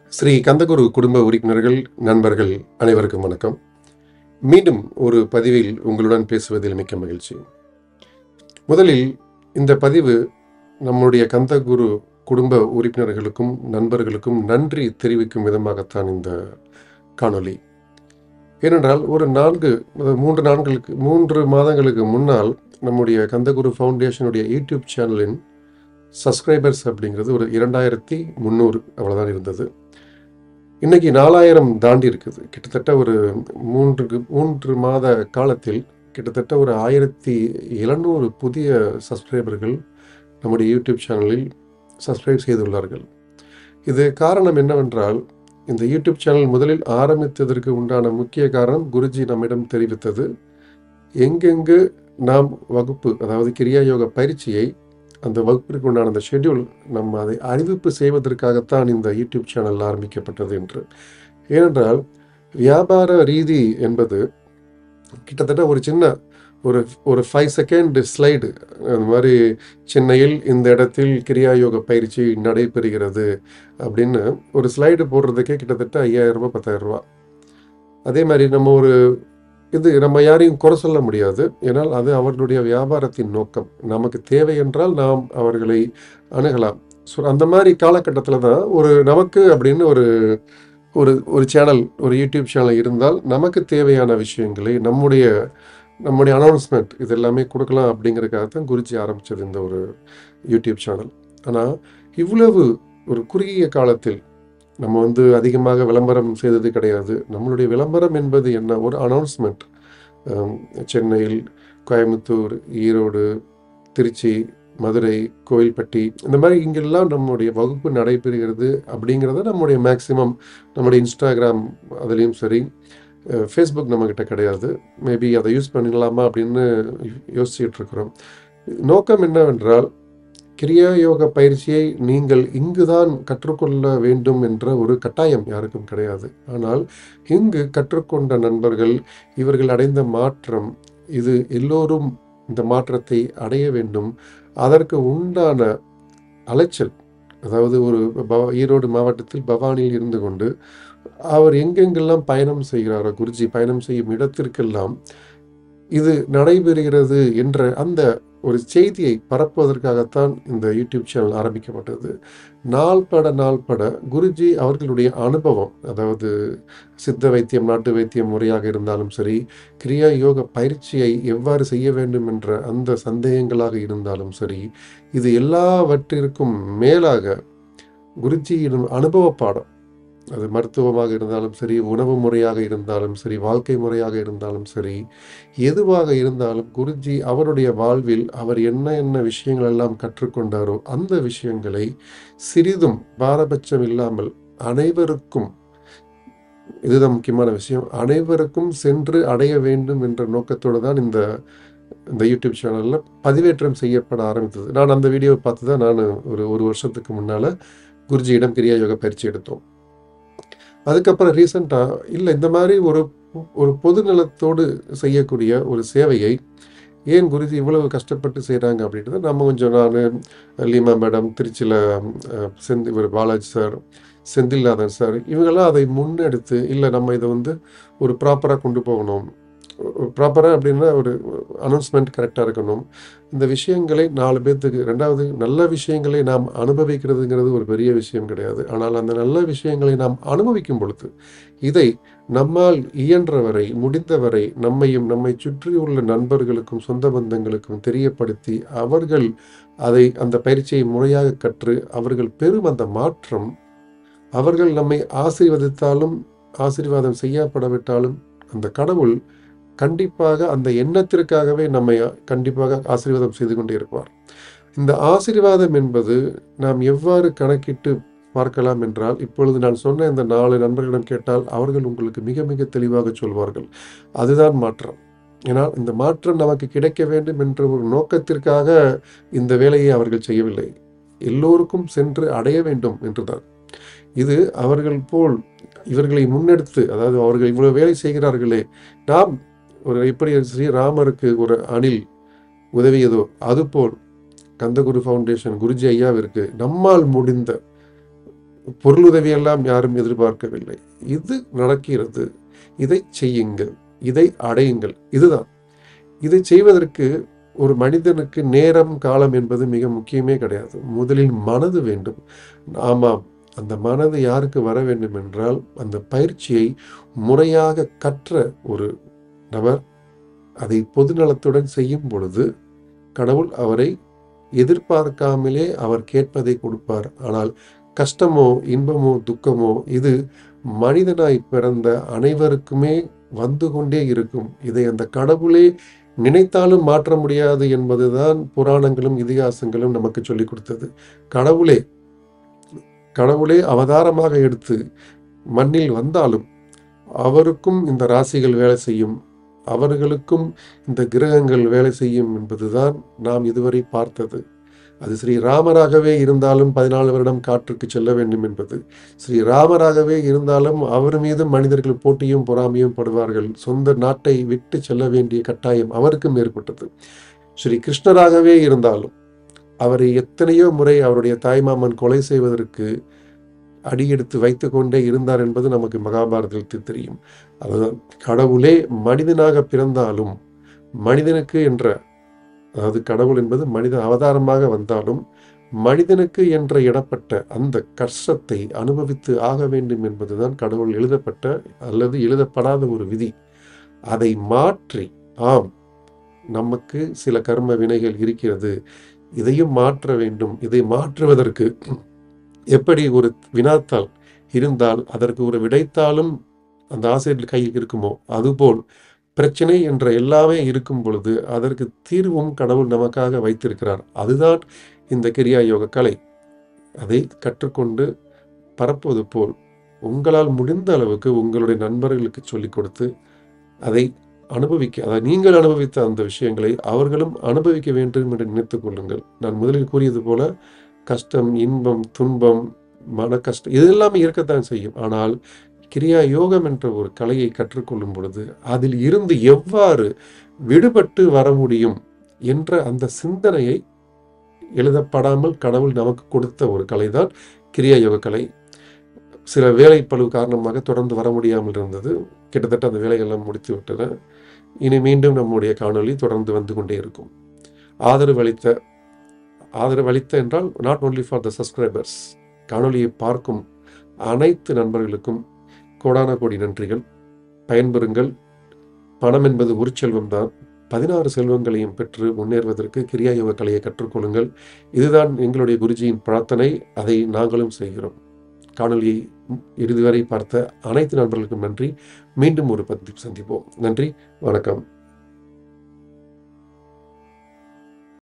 ஸ்ரீ கந்தகுரு குடும்ப உறுப்பினர்கள் நண்பர்கள் அனைவருக்கும் வணக்கம் மீண்டும் ஒரு பதிவில் உங்களுடன் பேசுவதில் மிக்க மகிழ்ச்சி முதலில் இந்த பதிவு நம்முடைய கந்தகுரு குடும்ப உறுப்பினர்களுக்கும் நண்பர்களுக்கும் நன்றி தெரிவிக்கும் விதமாகத்தான் இந்த காணொளி ஏனென்றால் ஒரு நான்கு மூன்று நாட்களுக்கு மூன்று மாதங்களுக்கு முன்னால் நம்முடைய கந்தகுரு ஃபவுண்டேஷனுடைய யூடியூப் சேனலின் சப்ஸ்கிரைபர்ஸ் அப்படிங்கிறது ஒரு இரண்டாயிரத்தி முந்நூறு அவ்வளோதான் இருந்தது இன்னைக்கு நாலாயிரம் தாண்டி இருக்குது கிட்டத்தட்ட ஒரு மூன்று மூன்று மாத காலத்தில் கிட்டத்தட்ட ஒரு ஆயிரத்தி எழுநூறு புதிய சப்ஸ்கிரைபர்கள் நம்முடைய யூடியூப் சேனலில் சப்ஸ்கிரைப் செய்துள்ளார்கள் இது காரணம் என்னவென்றால் இந்த யூடியூப் சேனல் முதலில் ஆரம்பித்ததற்கு உண்டான முக்கிய காரணம் குருஜி நம்மிடம் தெரிவித்தது எங்கெங்கு நாம் வகுப்பு அதாவது கிரியா யோக பயிற்சியை அந்த வகுப்பிற்கு உண்டான அந்த ஷெட்யூல் நம்ம அதை அறிவிப்பு செய்வதற்காகத்தான் இந்த யூடியூப் சேனல் ஆரம்பிக்கப்பட்டது என்று ஏனென்றால் வியாபார ரீதி என்பது கிட்டத்தட்ட ஒரு சின்ன ஒரு ஒரு ஃபைவ் செகண்ட் ஸ்லைடு அந்த மாதிரி சென்னையில் இந்த இடத்தில் கிரியா யோக பயிற்சி நடைபெறுகிறது அப்படின்னு ஒரு ஸ்லைடு போடுறதுக்கே கிட்டத்தட்ட ஐயாயிரம் ரூபாய் பத்தாயிரம் ரூபா அதே மாதிரி நம்ம ஒரு இது நம்ம யாரையும் குறை சொல்ல முடியாது ஏன்னால் அது அவர்களுடைய வியாபாரத்தின் நோக்கம் நமக்கு தேவை என்றால் நாம் அவர்களை அணுகலாம் ஸோ அந்த மாதிரி காலகட்டத்தில் தான் ஒரு நமக்கு அப்படின்னு ஒரு ஒரு ஒரு சேனல் ஒரு யூடியூப் சேனல் இருந்தால் நமக்கு தேவையான விஷயங்களை நம்முடைய நம்முடைய அனௌன்ஸ்மெண்ட் இது எல்லாமே கொடுக்கலாம் அப்படிங்கிறதுக்காக தான் குருஜி ஆரம்பித்தது இந்த ஒரு யூடியூப் சேனல் ஆனால் இவ்வளவு ஒரு குறுகிய காலத்தில் நம்ம வந்து அதிகமாக விளம்பரம் செய்தது கிடையாது நம்மளுடைய விளம்பரம் என்பது என்ன ஒரு அனௌன்ஸ்மெண்ட் சென்னையில் கோயம்புத்தூர் ஈரோடு திருச்சி மதுரை கோயில்பட்டி இந்த மாதிரி இங்கெல்லாம் நம்முடைய வகுப்பு நடைபெறுகிறது அப்படிங்கிறத நம்முடைய மேக்சிமம் நம்முடைய இன்ஸ்டாகிராம் அதுலேயும் சரி ஃபேஸ்புக் நம்மக்கிட்ட கிடையாது மேபி அதை யூஸ் பண்ணிடலாமா அப்படின்னு யோசிச்சுட்டு இருக்கிறோம் நோக்கம் என்னவென்றால் கிரியா யோக பயிற்சியை நீங்கள் இங்குதான் கற்றுக்கொள்ள வேண்டும் என்ற ஒரு கட்டாயம் யாருக்கும் கிடையாது ஆனால் இங்கு கற்றுக்கொண்ட நண்பர்கள் இவர்கள் அடைந்த மாற்றம் இது எல்லோரும் இந்த மாற்றத்தை அடைய வேண்டும் அதற்கு உண்டான அலைச்சல் அதாவது ஒரு ஈரோடு மாவட்டத்தில் பவானியில் இருந்து கொண்டு அவர் எங்கெங்கெல்லாம் பயணம் செய்கிறாரோ குருஜி பயணம் செய்யும் இடத்திற்கெல்லாம் இது நடைபெறுகிறது என்ற அந்த ஒரு செய்தியை பரப்புவதற்காகத்தான் இந்த யூடியூப் சேனல் ஆரம்பிக்கப்பட்டது நாள்பட நாள்பட குருஜி அவர்களுடைய அனுபவம் அதாவது சித்த வைத்தியம் நாட்டு வைத்தியம் முறையாக இருந்தாலும் சரி கிரியா யோக பயிற்சியை எவ்வாறு செய்ய வேண்டும் என்ற அந்த சந்தேகங்களாக இருந்தாலும் சரி இது எல்லாவற்றிற்கும் மேலாக குருஜியின் அனுபவ பாடம் அது மருத்துவமாக இருந்தாலும் சரி உணவு முறையாக இருந்தாலும் சரி வாழ்க்கை முறையாக இருந்தாலும் சரி எதுவாக இருந்தாலும் குருஜி அவருடைய வாழ்வில் அவர் என்ன என்ன விஷயங்கள் எல்லாம் கற்றுக்கொண்டாரோ அந்த விஷயங்களை சிறிதும் பாரபட்சம் இல்லாமல் அனைவருக்கும் இதுதான் முக்கியமான விஷயம் அனைவருக்கும் சென்று அடைய வேண்டும் என்ற நோக்கத்தோடு தான் இந்த இந்த யூடியூப் சேனலில் பதிவேற்றம் செய்யப்பட ஆரம்பித்தது நான் அந்த வீடியோவை பார்த்து தான் நான் ஒரு ஒரு வருஷத்துக்கு முன்னால் குருஜியிடம் கிரியா யோக பயிற்சி எடுத்தோம் அதுக்கப்புறம் ரீசண்டாக இல்லை இந்த மாதிரி ஒரு ஒரு பொது நலத்தோடு செய்யக்கூடிய ஒரு சேவையை ஏன் குருஜி இவ்வளவு கஷ்டப்பட்டு செய்கிறாங்க அப்படின்றத நம்ம கொஞ்சம் நான் லீமா மேடம் திருச்சியில் செந்தி இவர் பாலாஜி சார் செந்தில்நாதன் சார் இவங்கெல்லாம் அதை முன்னெடுத்து இல்லை நம்ம இதை வந்து ஒரு ப்ராப்பராக கொண்டு போகணும் ப்ராப்பராக அப்படின்னா ஒரு அனௌன்ஸ்மெண்ட் கரெக்டாக இருக்கணும் இந்த விஷயங்களை நாலு பேர்த்துக்கு ரெண்டாவது நல்ல விஷயங்களை நாம் அனுபவிக்கிறதுங்கிறது ஒரு பெரிய விஷயம் கிடையாது ஆனால் அந்த நல்ல விஷயங்களை நாம் அனுபவிக்கும் பொழுது இதை நம்மால் இயன்றவரை முடிந்தவரை நம்மையும் நம்மை சுற்றியுள்ள நண்பர்களுக்கும் சொந்த பந்தங்களுக்கும் தெரியப்படுத்தி அவர்கள் அதை அந்த பயிற்சியை முறையாக கற்று அவர்கள் பெறும் அந்த மாற்றம் அவர்கள் நம்மை ஆசீர்வதித்தாலும் ஆசீர்வாதம் செய்யப்படவிட்டாலும் அந்த கடவுள் கண்டிப்பாக அந்த எண்ணத்திற்காகவே நம்மை கண்டிப்பாக ஆசீர்வாதம் செய்து கொண்டே இருப்பார் இந்த ஆசீர்வாதம் என்பது நாம் எவ்வாறு கணக்கிட்டு பார்க்கலாம் என்றால் இப்பொழுது நான் சொன்ன இந்த நாலு நண்பர்களிடம் கேட்டால் அவர்கள் உங்களுக்கு மிக மிக தெளிவாக சொல்வார்கள் அதுதான் மாற்றம் ஏன்னா இந்த மாற்றம் நமக்கு கிடைக்க வேண்டும் என்ற ஒரு நோக்கத்திற்காக இந்த வேலையை அவர்கள் செய்யவில்லை எல்லோருக்கும் சென்று அடைய வேண்டும் என்றுதான் இது அவர்கள் போல் இவர்களை முன்னெடுத்து அதாவது அவர்கள் இவ்வளவு வேலை செய்கிறார்களே நாம் ஒரு எப்படி ஸ்ரீராமருக்கு ஒரு அணில் உதவியதோ அதுபோல் கந்தகுரு ஃபவுண்டேஷன் குருஜி ஐயாவிற்கு நம்மால் முடிந்த பொருளுதவியெல்லாம் யாரும் எதிர்பார்க்கவில்லை இது நடக்கிறது இதை செய்யுங்கள் இதை அடையுங்கள் இதுதான் இதை செய்வதற்கு ஒரு மனிதனுக்கு நேரம் காலம் என்பது மிக முக்கியமே கிடையாது முதலில் மனது வேண்டும் ஆமாம் அந்த மனது யாருக்கு வர வேண்டும் என்றால் அந்த பயிற்சியை முறையாக கற்ற ஒரு நபர் அதை பொதுநலத்துடன் செய்யும் பொழுது கடவுள் அவரை எதிர்பார்க்காமலே அவர் கேட்பதை கொடுப்பார் ஆனால் கஷ்டமோ இன்பமோ துக்கமோ இது மனிதனாய் பிறந்த அனைவருக்குமே வந்து கொண்டே இருக்கும் இதை அந்த கடவுளே நினைத்தாலும் மாற்ற முடியாது என்பதுதான் புராணங்களும் இதிகாசங்களும் நமக்கு சொல்லிக் கொடுத்தது கடவுளே கடவுளே அவதாரமாக எடுத்து மண்ணில் வந்தாலும் அவருக்கும் இந்த ராசிகள் வேலை செய்யும் அவர்களுக்கும் இந்த கிரகங்கள் வேலை செய்யும் என்பதுதான் நாம் இதுவரை பார்த்தது அது ஸ்ரீ ராமராகவே இருந்தாலும் பதினாலு வருடம் காற்றுக்கு செல்ல வேண்டும் என்பது ஸ்ரீ ராமராகவே இருந்தாலும் அவர் மீது மனிதர்கள் போட்டியும் பொறாமையும் படுவார்கள் சொந்த நாட்டை விட்டு செல்ல வேண்டிய கட்டாயம் அவருக்கும் ஏற்பட்டது ஸ்ரீ கிருஷ்ணராகவே இருந்தாலும் அவரை எத்தனையோ முறை அவருடைய தாய்மாமன் கொலை செய்வதற்கு அடியெடுத்து வைத்து கொண்டே இருந்தார் என்பது நமக்கு மகாபாரதத்தில் தெரியும் அதுதான் கடவுளே மனிதனாக பிறந்தாலும் மனிதனுக்கு என்ற அதாவது கடவுள் என்பது மனித அவதாரமாக வந்தாலும் மனிதனுக்கு என்ற இடப்பட்ட அந்த கஷ்டத்தை அனுபவித்து ஆக வேண்டும் என்பதுதான் கடவுள் எழுதப்பட்ட அல்லது எழுதப்படாத ஒரு விதி அதை மாற்றி ஆம் நமக்கு சில கர்ம வினைகள் இருக்கிறது இதையும் மாற்ற வேண்டும் இதை மாற்றுவதற்கு எப்படி ஒரு வினாத்தால் இருந்தால் அதற்கு ஒரு விடைத்தாலும் அந்த ஆசிரியர் கையில் இருக்குமோ அதுபோல் பிரச்சனை என்ற எல்லாமே இருக்கும் பொழுது அதற்கு தீர்வும் கடவுள் நமக்காக வைத்திருக்கிறார் அதுதான் இந்த கிரியா யோக கலை அதை கற்றுக்கொண்டு பரப்புவது போல் உங்களால் முடிந்த அளவுக்கு உங்களுடைய நண்பர்களுக்கு சொல்லிக் கொடுத்து அதை அனுபவிக்க அதாவது நீங்கள் அனுபவித்த அந்த விஷயங்களை அவர்களும் அனுபவிக்க வேண்டும் என்று நினைத்துக் கொள்ளுங்கள் நான் முதலில் கூறியது போல கஷ்டம் இன்பம் துன்பம் மன கஷ்டம் இது எல்லாமே இருக்கத்தான் செய்யும் ஆனால் கிரியா யோகம் என்ற ஒரு கலையை கற்றுக்கொள்ளும் பொழுது அதில் இருந்து எவ்வாறு விடுபட்டு வர முடியும் என்ற அந்த சிந்தனையை எழுதப்படாமல் கடவுள் நமக்கு கொடுத்த ஒரு கலைதான் கிரியா யோக கலை சில வேலை பழு காரணமாக தொடர்ந்து வர முடியாமல் இருந்தது கிட்டத்தட்ட அந்த வேலைகள்லாம் முடித்து விட்டன இனி மீண்டும் நம்முடைய காணொளி தொடர்ந்து வந்து கொண்டே இருக்கும் ஆதரவு அளித்த ஆதரவு அளித்த என்றால் not only for the subscribers காணொளியை பார்க்கும் அனைத்து நண்பர்களுக்கும் கோடான கோடி நன்றிகள் பயன்பெறுங்கள் பணம் என்பது ஒரு செல்வம் தான் பதினாறு செல்வங்களையும் பெற்று முன்னேறுவதற்கு கிரியா யோக கலையை கற்றுக்கொள்ளுங்கள் இதுதான் எங்களுடைய குருஜியின் பிரார்த்தனை அதை நாங்களும் செய்கிறோம் காணொலியை இறுதி வரை பார்த்த அனைத்து நண்பர்களுக்கும் நன்றி மீண்டும் ஒரு பதிவு சந்திப்போம் நன்றி வணக்கம்